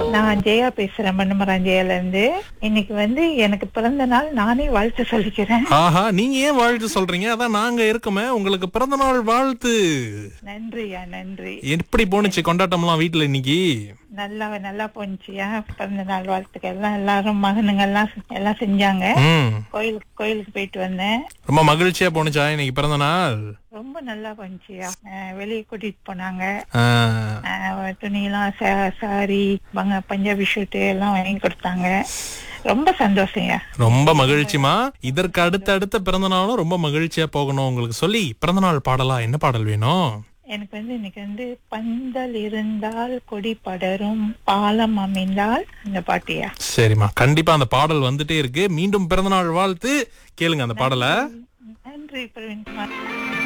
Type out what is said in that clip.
நான் ஜெயா பேசுறேன் மண்ணுமரம் ஜெயால இருந்து இன்னைக்கு வந்து எனக்கு பிறந்த நாள் நானே வாழ்த்து சொல்லிக்கிறேன் ஆஹா நீங்க ஏன் வாழ்த்து சொல்றீங்க அதான் நாங்க இருக்கோமே உங்களுக்கு பிறந்த நாள் வாழ்த்து நன்றியா நன்றி எப்படி போணுச்சு கொண்டாட்டம்லாம் வீட்டுல இன்னைக்கு நல்லா நல்லா போனுச்சியா பிறந்த நாள் வாழ்த்துக்கள் எல்லாம் எல்லாரும் மகனுங்க எல்லாம் எல்லாம் செஞ்சாங்க ம் கோயிலுக்கு கோயிலுக்கு போயிட்டு வந்தேன் ரொம்ப மகிழ்ச்சியா போணுச்சா இன்னைக்கு பிறந்த நாள் ரொம்ப நல்லா போனுச்சியா வெளியே கூட்டிட்டு போனாங்க ஆ, அஹ், துணியெல்லாம் சா- சாரி பங்க பஞ்சாபி ஷூட்டு எல்லாம் வாங்கி கொடுத்தாங்க ரொம்ப சந்தோஷம்யா ரொம்ப மகிழ்ச்சிமா இதற்கு அடுத்த அடுத்த பிறந்த நாளும் ரொம்ப மகிழ்ச்சியா போகணும் உங்களுக்கு சொல்லி பிறந்த நாள் பாடலா என்ன பாடல் வேணும் எனக்கு வந்து இன்னைக்கு வந்து பந்தல் இருந்தால் கொடி படரும் பாலம் அமைந்தால் இந்த பாட்டியா சரிம்மா கண்டிப்பா அந்த பாடல் வந்துட்டே இருக்கு மீண்டும் பிறந்த நாள் வாழ்த்து கேளுங்க அந்த பாடலை நன்றி பிரவீன்குமார்